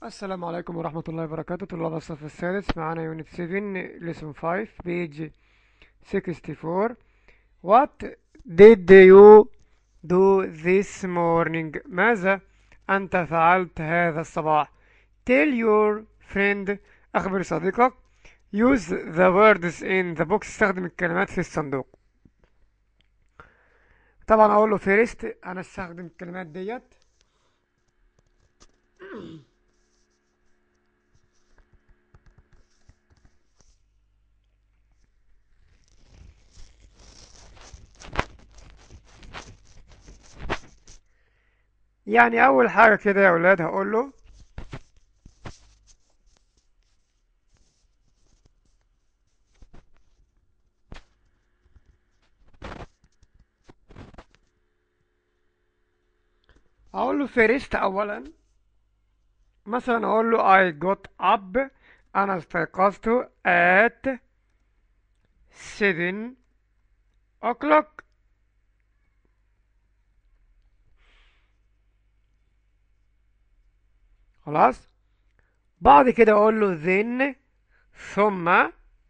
السلام عليكم ورحمة الله وبركاته طلاب الصف السادس معانا يونت 7 lesson 5 page 64 What did you do this morning ماذا أنت فعلت هذا الصباح Tell your friend أخبر صديقك Use the words in the box استخدم الكلمات في الصندوق طبعا أقول له first أنا استخدم الكلمات ديت يعني أول حاجة كده يا أولاد هقول له أقول له first أولا مثلا أقول له I got up أنا استيقظت at 7 o'clock خلاص بعد كده اقول له then ثم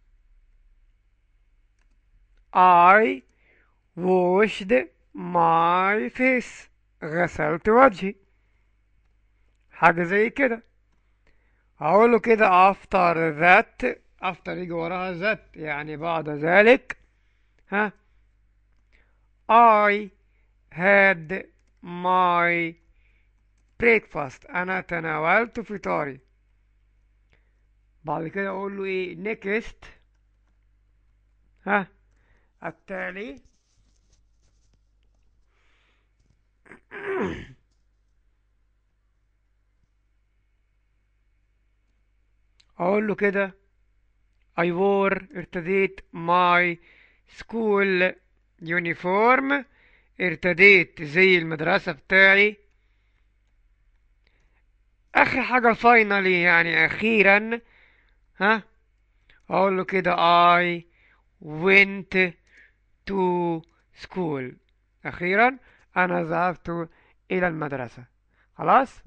I washed my face غسلت وجهي حاجة زي كده هقول له كده after that after يجي وراها that يعني بعد ذلك ها I had my breakfast أنا تناولت فطاري بعد كده أقول له إيه next ها التالي أقول له كده I wore ارتديت my school uniform ارتديت زي المدرسة بتاعي اخر حاجة فاينالي يعني اخيرا ها اقول له كده I went to school اخيرا انا ذهبت الى المدرسة خلاص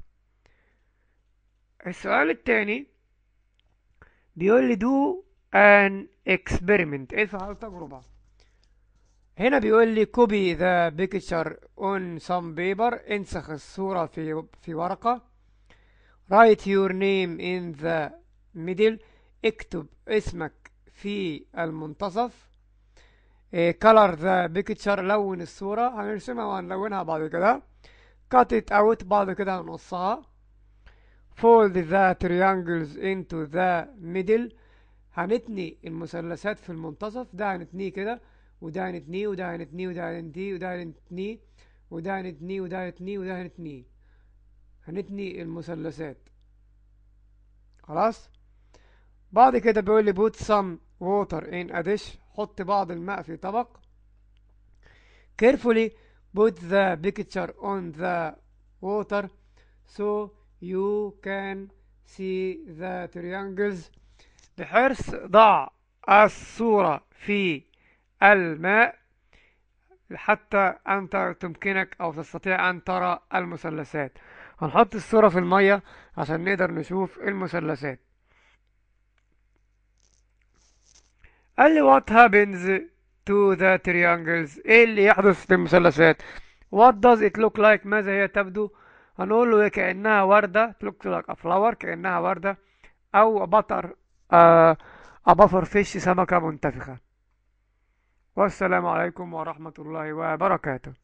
السؤال التاني بيقول لي do an experiment افعل تجربة هنا بيقول لي copy the picture on some paper انسخ الصورة في في ورقة write your name in the middle اكتب اسمك في المنتصف إيه color the picture لون الصورة هنرسمها وهنلونها بعد كده cut it out بعد كده هنقصها fold the triangles into the middle هنتني المثلثات في المنتصف ده هنتنيه كده وده هنتنيه وده هنتنيه وده هنتنيه وده هنتنيه وده هنتنيه وده هنتنيه وده هنتنيه هنتني المثلثات خلاص بعد كده بيقول لي put some water in a dish حط بعض الماء في طبق carefully put the picture on the water so you can see the triangles بحرص ضع الصورة في الماء حتى أنت تمكنك أو تستطيع أن ترى المثلثات هنحط الصورة في المية عشان نقدر نشوف المثلثات قال لي what happens to the triangles ايه اللي يحدث في المثلثات what does it look like ماذا هي تبدو هنقول له كأنها وردة look like a flower كأنها وردة أو بطر آه أبفر فيش سمكة منتفخة والسلام عليكم ورحمة الله وبركاته